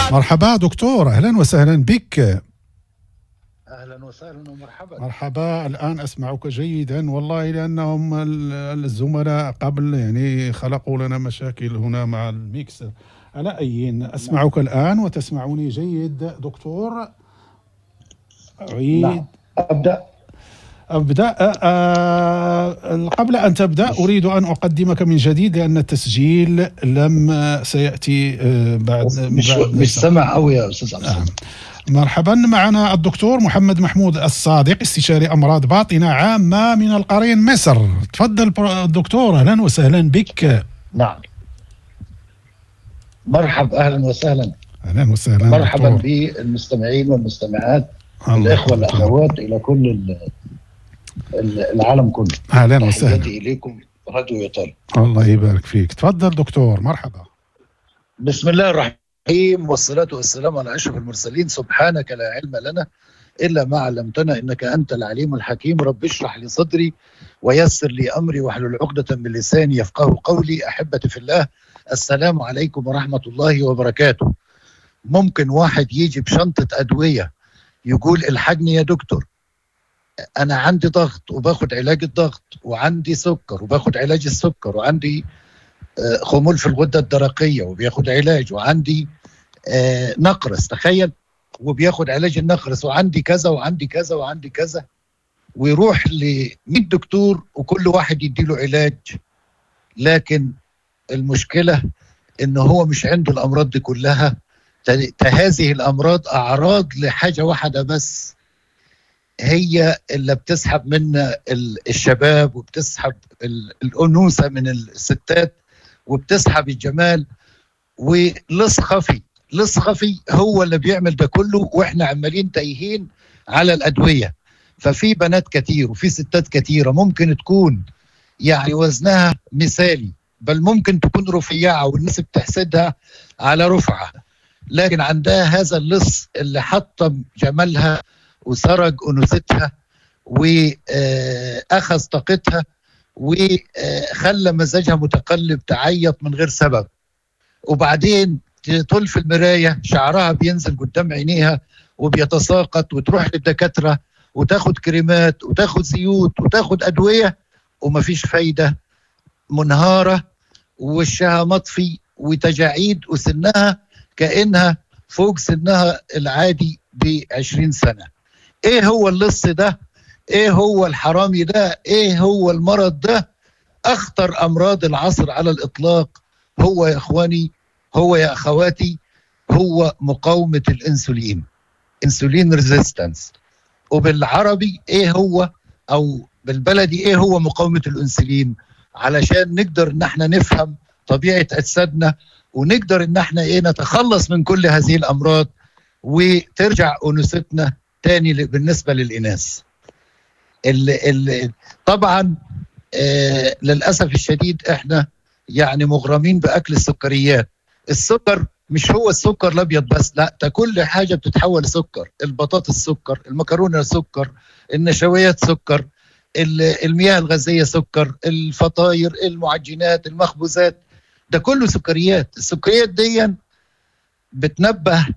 مرحبا دكتور اهلا وسهلا بك اهلا وسهلا ومرحبا مرحبا الان اسمعك جيدا والله لانهم الزملاء قبل يعني خلقوا لنا مشاكل هنا مع الميكس على اي اسمعك الان وتسمعني جيد دكتور اعيد نعم. ابدا أبدأ آه، آه، قبل أن تبدأ أريد أن أقدمك من جديد لأن التسجيل لم سيأتي آه، بعد مش, مش سمع أوي يا أستاذ نعم. مرحبا معنا الدكتور محمد محمود الصادق استشاري أمراض باطنة عامة من القرين مصر تفضل دكتور أهلا وسهلا بك نعم مرحبا أهلا وسهلا أهلا وسهلا مرحبا بالمستمعين والمستمعات الإخوة والأخوات إلى كل العالم كله اهلا وسهلا اليكم راديو ايطاليا الله يبارك فيك تفضل دكتور مرحبا بسم الله الرحيم والصلاة والسلام على أشرف المرسلين سبحانك لا علم لنا إلا ما علمتنا إنك أنت العليم الحكيم رب اشرح لي صدري ويسر لي أمري واحلل عقدة من لساني يفقه قولي أحبتي في الله السلام عليكم ورحمة الله وبركاته ممكن واحد يجي بشنطة أدوية يقول الحقني يا دكتور انا عندي ضغط وباخد علاج الضغط وعندي سكر وباخد علاج السكر وعندي آه، خمول في الغده الدرقيه وبياخد علاج وعندي آه، نقرس تخيل وبياخد علاج النقرس وعندي كذا وعندي كذا وعندي كذا ويروح ل 100 دكتور وكل واحد يديله علاج لكن المشكله ان هو مش عنده الامراض دي كلها هذه الامراض اعراض لحاجه واحده بس هي اللي بتسحب منا الشباب وبتسحب الانوثه من الستات وبتسحب الجمال ولص خفي لص خفي هو اللي بيعمل ده كله واحنا عمالين تايهين على الادويه ففي بنات كتير وفي ستات كتيره ممكن تكون يعني وزنها مثالي بل ممكن تكون رفيعه والناس بتحسدها على رفعه لكن عندها هذا اللص اللي حطم جمالها وسرج انوثتها واخذ طاقتها وخلى مزاجها متقلب تعيط من غير سبب وبعدين تطل في المرايه شعرها بينزل قدام عينيها وبيتساقط وتروح للدكاتره وتاخد كريمات وتاخد زيوت وتاخد ادويه ومفيش فايده منهاره ووشها مطفي وتجاعيد وسنها كانها فوق سنها العادي ب 20 سنه ايه هو اللص ده ايه هو الحرامي ده ايه هو المرض ده اخطر امراض العصر على الاطلاق هو يا اخواني هو يا اخواتي هو مقاومه الانسولين انسولين ريزيستنس وبالعربي ايه هو او بالبلدي ايه هو مقاومه الانسولين علشان نقدر ان احنا نفهم طبيعه اجسادنا ونقدر ان احنا ايه نتخلص من كل هذه الامراض وترجع انوثتنا تاني بالنسبه للاناث ال ال طبعا آه للاسف الشديد احنا يعني مغرمين باكل السكريات السكر مش هو السكر الابيض بس لا ده كل حاجه بتتحول لسكر البطاطس سكر المكرونه سكر النشويات سكر المياه الغازيه سكر الفطاير المعجنات المخبوزات ده كله سكريات السكريات دي بتنبه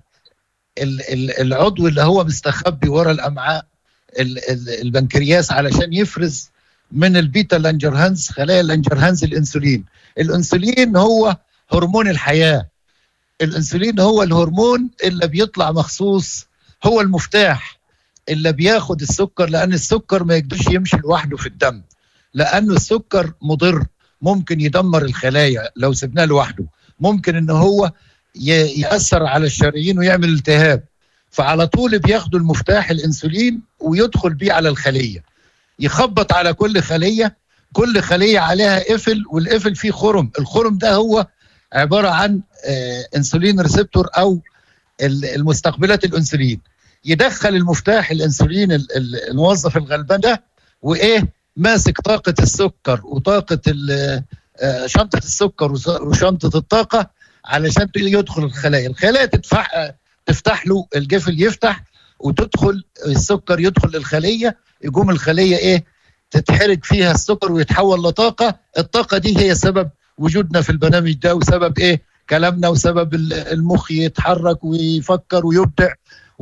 العضو اللي هو مستخبي ورا الامعاء البنكرياس علشان يفرز من البيتا لانجرهانز خلايا لانجرهانز الانسولين الانسولين هو هرمون الحياه الانسولين هو الهرمون اللي بيطلع مخصوص هو المفتاح اللي بياخد السكر لان السكر ما يقدرش يمشي لوحده في الدم لانه السكر مضر ممكن يدمر الخلايا لو سبناه لوحده ممكن ان هو ياثر على الشرايين ويعمل التهاب فعلى طول بياخدوا المفتاح الانسولين ويدخل بيه على الخليه يخبط على كل خليه كل خليه عليها قفل والقفل فيه خرم الخرم ده هو عباره عن آه انسولين ريسبتور او المستقبلات الانسولين يدخل المفتاح الانسولين الموظف الغلبان ده وايه ماسك طاقه السكر وطاقه آه، شنطه السكر وشنطه الطاقه علشان يدخل الخلايا الخلايا تفتح تفتح له الجفل يفتح وتدخل السكر يدخل للخليه يقوم الخليه ايه تتحرق فيها السكر ويتحول لطاقه الطاقه دي هي سبب وجودنا في البرنامج ده وسبب ايه كلامنا وسبب المخ يتحرك ويفكر ويبدع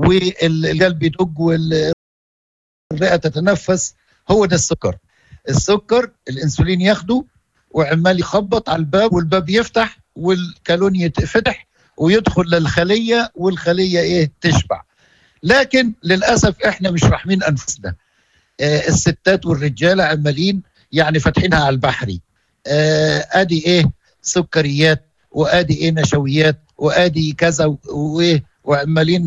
والقلب يدق والرئه تتنفس هو ده السكر السكر الانسولين ياخده وعمال يخبط على الباب والباب يفتح والكالون يتفتح ويدخل للخليه والخليه ايه تشبع لكن للاسف احنا مش راحمين انفسنا آه الستات والرجاله عمالين يعني فاتحينها على البحري آه ادي ايه سكريات وادي ايه نشويات وادي كذا وايه وعمالين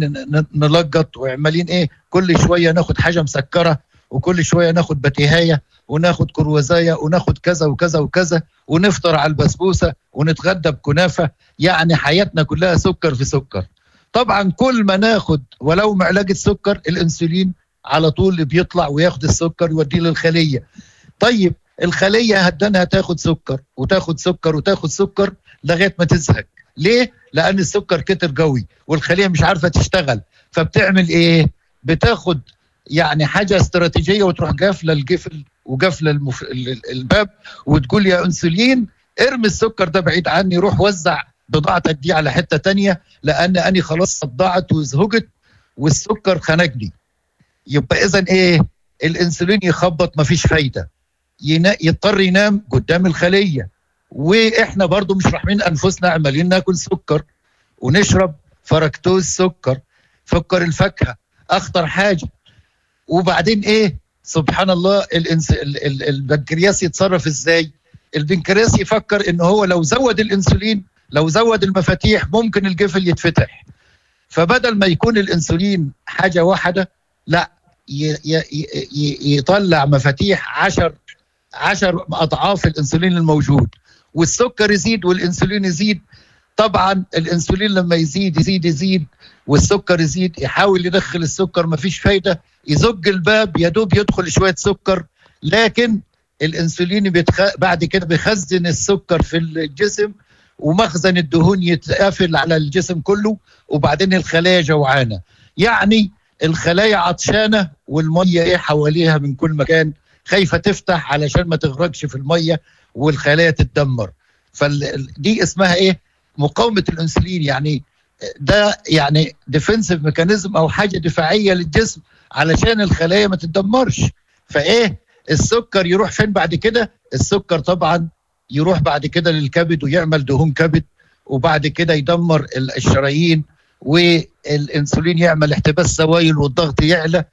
نلقط وعمالين ايه كل شويه ناخد حاجه مسكره وكل شويه ناخد بتيهايه وناخد كروزايه وناخد كذا وكذا وكذا ونفطر على البسبوسه ونتغدى بكنافه يعني حياتنا كلها سكر في سكر طبعا كل ما ناخد ولو معلقه سكر الانسولين على طول بيطلع وياخد السكر يوديه للخليه طيب الخليه هدنها تاخد سكر وتاخد سكر وتاخد سكر لغايه ما تزهق ليه لان السكر كتر قوي والخليه مش عارفه تشتغل فبتعمل ايه بتاخد يعني حاجه استراتيجيه وتروح قافله القفل وقافله المف... الباب وتقول يا انسولين ارمي السكر ده بعيد عني روح وزع بضاعتك دي على حته تانية لان اني خلاص صدعت وزهقت والسكر خنقني يبقى اذا ايه الانسولين يخبط مفيش فايده ينا... يضطر ينام قدام الخليه واحنا برضو مش راحمين انفسنا عمالين ناكل سكر ونشرب فركتوز سكر سكر الفاكهه اخطر حاجه وبعدين ايه سبحان الله الانس... ال... ال... البنكرياس يتصرف ازاي البنكرياس يفكر ان هو لو زود الانسولين لو زود المفاتيح ممكن الجفل يتفتح فبدل ما يكون الانسولين حاجه واحده لا ي... ي... ي... يطلع مفاتيح عشر عشر اضعاف الانسولين الموجود والسكر يزيد والانسولين يزيد طبعا الانسولين لما يزيد يزيد يزيد والسكر يزيد يحاول يدخل السكر ما فيش فايده يزج الباب يا دوب يدخل شويه سكر لكن الانسولين بيتخ... بعد كده بيخزن السكر في الجسم ومخزن الدهون يتقفل على الجسم كله وبعدين الخلايا جوعانه يعني الخلايا عطشانه والميه ايه حواليها من كل مكان خايفه تفتح علشان ما تغرقش في الميه والخلايا تتدمر فدي اسمها ايه مقاومه الانسولين يعني ده يعني ديفنسيف ميكانيزم او حاجه دفاعيه للجسم علشان الخلايا ما تتدمرش فايه السكر يروح فين بعد كده السكر طبعا يروح بعد كده للكبد ويعمل دهون كبد وبعد كده يدمر الشرايين والانسولين يعمل احتباس سوائل والضغط يعلى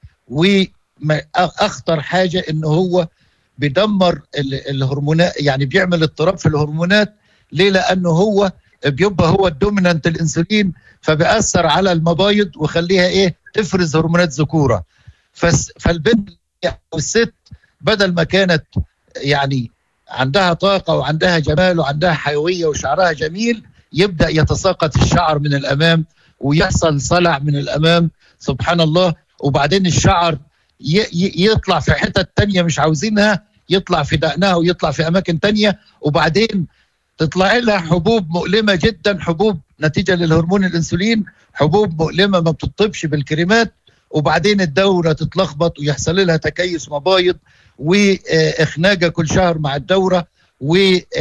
واخطر حاجه ان هو بيدمر الهرمونات يعني بيعمل اضطراب في الهرمونات ليه لانه هو بيبقى هو الدومينانت الانسولين فبيأثر على المبايض ويخليها ايه تفرز هرمونات ذكوره فالبنت او الست بدل ما كانت يعني عندها طاقه وعندها جمال وعندها حيويه وشعرها جميل يبدا يتساقط الشعر من الامام ويحصل صلع من الامام سبحان الله وبعدين الشعر يطلع في حتت تانية مش عاوزينها يطلع في دقنها ويطلع في اماكن تانية وبعدين تطلع لها حبوب مؤلمه جدا حبوب نتيجه للهرمون الانسولين حبوب مؤلمه ما بتطبش بالكريمات وبعدين الدوره تتلخبط ويحصل لها تكيس مبايض واخناقه كل شهر مع الدوره و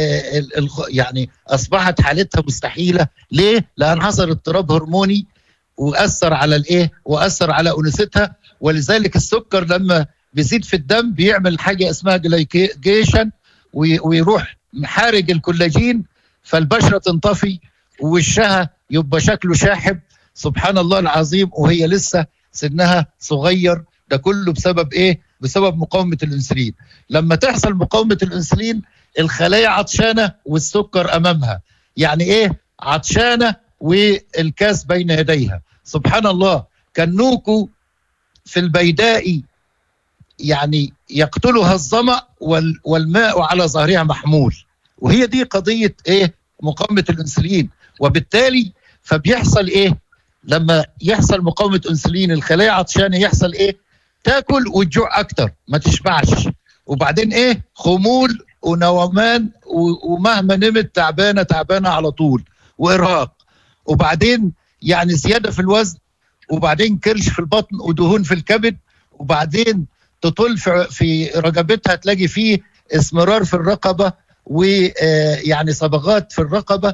يعني اصبحت حالتها مستحيله ليه؟ لان حصل اضطراب هرموني واثر على الايه؟ واثر على انوثتها ولذلك السكر لما بيزيد في الدم بيعمل حاجه اسمها جلايكيشن ويروح محارج الكولاجين فالبشره تنطفي ووشها يبقى شكله شاحب سبحان الله العظيم وهي لسه سنها صغير ده كله بسبب ايه؟ بسبب مقاومه الانسولين لما تحصل مقاومه الانسولين الخلايا عطشانه والسكر امامها يعني ايه؟ عطشانه والكاس بين يديها سبحان الله كان نوكو في البيداء يعني يقتلها الظمأ والماء على ظهرها محمول وهي دي قضية ايه مقاومة الانسولين وبالتالي فبيحصل ايه لما يحصل مقاومة انسولين الخلايا عطشانة يحصل ايه تاكل وتجوع اكتر ما تشبعش وبعدين ايه خمول ونومان ومهما نمت تعبانة تعبانة على طول وارهاق وبعدين يعني زيادة في الوزن وبعدين كرش في البطن ودهون في الكبد وبعدين تطل في رقبتها تلاقي فيه اسمرار في الرقبه ويعني صبغات في الرقبه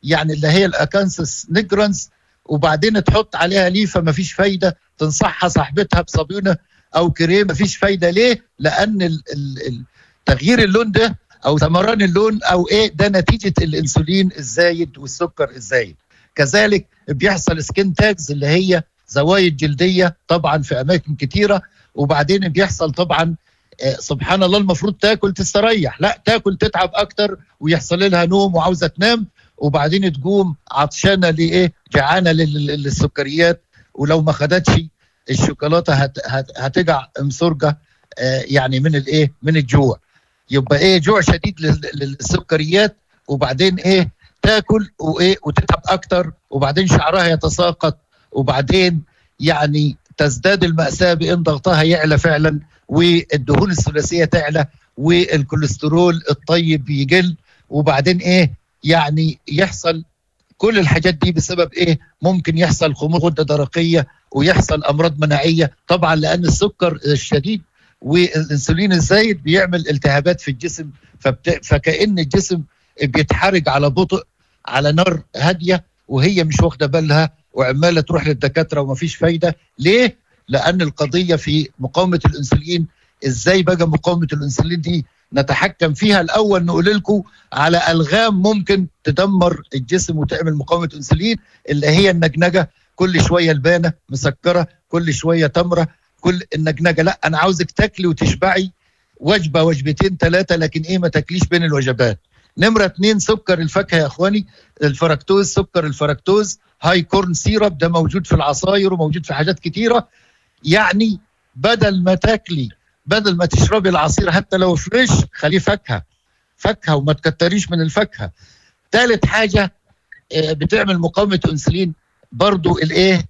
يعني اللي هي الاكانسس نيجرانس وبعدين تحط عليها ليفه ما فيش فايده تنصحها صاحبتها بصابونه او كريم ما فيش فايده ليه؟ لان ال ال تغيير اللون ده او ثمران اللون او ايه ده نتيجه الانسولين الزايد والسكر الزايد كذلك بيحصل سكين تاجز اللي هي زوايد جلديه طبعا في اماكن كتيره وبعدين بيحصل طبعا آه، سبحان الله المفروض تاكل تستريح لا تاكل تتعب اكتر ويحصل لها نوم وعاوزه تنام وبعدين تقوم عطشانه لايه جعانه للسكريات ولو ما خدتش الشوكولاته هت هت هتقع مسرجه آه، يعني من الايه من الجوع يبقى ايه جوع شديد للسكريات وبعدين ايه تاكل وايه وتتعب اكتر وبعدين شعرها يتساقط وبعدين يعني تزداد المأساة بإن ضغطها يعلى فعلا والدهون الثلاثية تعلى والكوليسترول الطيب يقل وبعدين ايه يعني يحصل كل الحاجات دي بسبب ايه ممكن يحصل خمول غده درقيه ويحصل امراض مناعيه طبعا لان السكر الشديد والانسولين الزايد بيعمل التهابات في الجسم فبت... فكأن الجسم بيتحرج على بطء على نار هاديه وهي مش واخده بالها وعماله تروح للدكاتره ومفيش فايده ليه؟ لان القضيه في مقاومه الانسولين ازاي بقى مقاومه الانسولين دي نتحكم فيها الاول نقول لكم على الغام ممكن تدمر الجسم وتعمل مقاومه انسولين اللي هي النجنجه كل شويه البانه مسكره كل شويه تمره كل النجنجه لا انا عاوزك تاكلي وتشبعي وجبه وجبتين ثلاثه لكن ايه ما تاكليش بين الوجبات نمرة اتنين سكر الفاكهة يا اخواني الفركتوز سكر الفركتوز هاي كورن سيرب ده موجود في العصاير وموجود في حاجات كتيرة يعني بدل ما تاكلي بدل ما تشربي العصير حتى لو فريش خليه فاكهة فاكهة وما تكتريش من الفاكهة ثالث حاجة آه، بتعمل مقاومة انسولين برضو الايه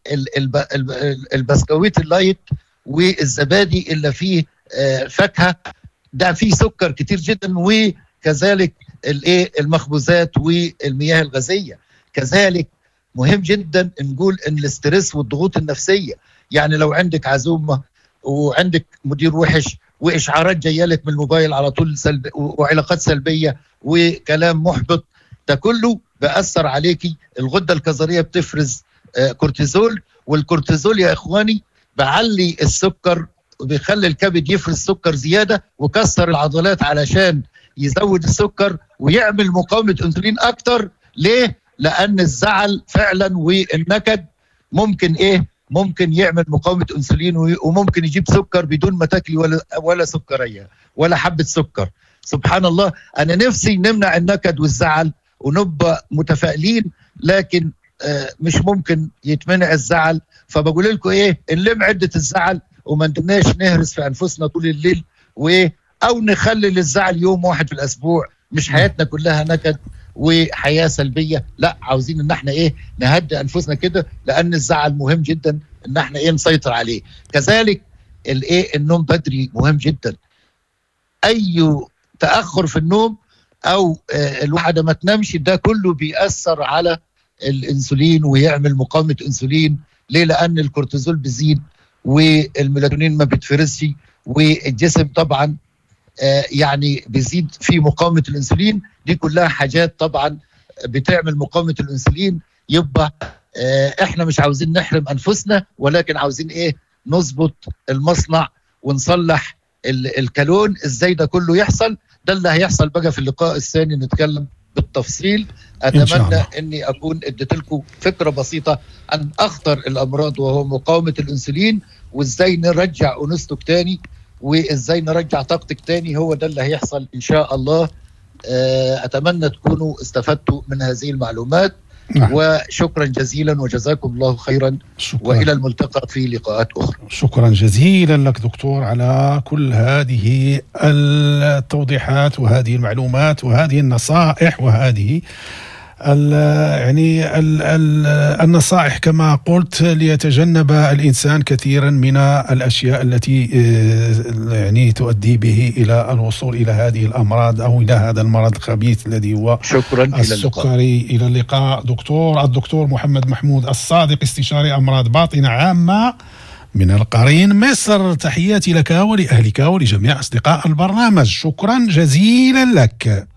البسكويت اللايت والزبادي اللي فيه آه، فاكهه ده فيه سكر كتير جدا وكذلك الايه المخبوزات والمياه الغازيه كذلك مهم جدا نقول ان الاسترس والضغوط النفسيه يعني لو عندك عزومه وعندك مدير وحش واشعارات جايه لك من الموبايل على طول سلب وعلاقات سلبيه وكلام محبط ده كله بأثر عليكي الغده الكظريه بتفرز آه، كورتيزول والكورتيزول يا اخواني بعلي السكر وبيخلي الكبد يفرز سكر زياده وكسر العضلات علشان يزود السكر ويعمل مقاومه انسولين اكتر ليه؟ لان الزعل فعلا والنكد ممكن ايه؟ ممكن يعمل مقاومه انسولين وممكن يجيب سكر بدون ما تاكلي ولا ولا سكريه ولا حبه سكر سبحان الله انا نفسي نمنع النكد والزعل ونبقى متفائلين لكن آه، مش ممكن يتمنع الزعل فبقول لكم ايه نلم عده الزعل وما ندناش نهرس في انفسنا طول الليل وايه او نخلي للزعل يوم واحد في الاسبوع مش حياتنا كلها نكد وحياه سلبيه لا عاوزين ان احنا ايه نهدي انفسنا كده لان الزعل مهم جدا ان احنا ايه نسيطر عليه كذلك الايه النوم بدري مهم جدا اي تاخر في النوم او آه، الواحده ما تنامش ده كله بيأثر على الانسولين ويعمل مقاومه انسولين ليه لان الكورتيزول بيزيد والميلاتونين ما بيتفرزش والجسم طبعا آه، يعني بيزيد في مقاومه الانسولين دي كلها حاجات طبعا بتعمل مقاومه الانسولين يبقى آه، احنا مش عاوزين نحرم انفسنا ولكن عاوزين ايه نظبط المصنع ونصلح الكالون ازاي ده كله يحصل ده اللي هيحصل بقى في اللقاء الثاني نتكلم بالتفصيل اتمنى اني اكون اديت لكم فكره بسيطه عن اخطر الامراض وهو مقاومه الانسولين وازاي نرجع انوثتك تاني وازاي نرجع طاقتك تاني هو ده اللي هيحصل ان شاء الله آه، اتمنى تكونوا استفدتوا من هذه المعلومات نعم. وشكرا جزيلا وجزاكم الله خيرا شكرا. والى الملتقى في لقاءات اخرى شكرا جزيلا لك دكتور على كل هذه التوضيحات وهذه المعلومات وهذه النصائح وهذه ال يعني ال ال النصائح كما قلت ليتجنب الانسان كثيرا من الاشياء التي آه، يعني تؤدي به الى الوصول الى هذه الامراض او الى هذا المرض الخبيث الذي هو شكرا السكري الى اللقاء, إلى اللقاء دكتور الدكتور محمد محمود الصادق استشاري امراض باطنه عامه من القرين مصر تحياتي لك ولاهلك ولجميع اصدقاء البرنامج شكرا جزيلا لك